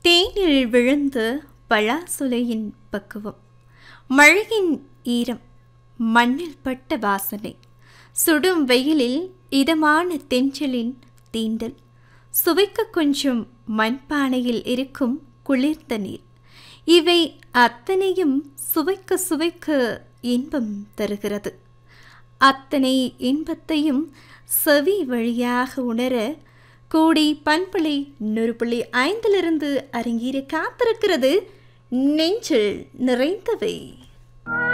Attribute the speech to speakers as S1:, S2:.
S1: தேனில் விழுந்த பலாசுலையின் பக்குவம் மழையின் ஈரம் மண்ணில் பட்ட வாசனை சுடும் வெயிலில் இதமான தெஞ்சலின் தீண்டல் சுவைக்க கொஞ்சம் மண்பானையில் இருக்கும் குளிர்ந்த நீர் இவை அத்தனையும் சுவைக்க சுவைக்க இன்பம் தருகிறது அத்தனை இன்பத்தையும் செவி வழியாக உணர கோடி பண்புளி நூறு புள்ளி ஐந்திலிருந்து அரங்கேற காத்திருக்கிறது நெஞ்சில் நிறைந்தவை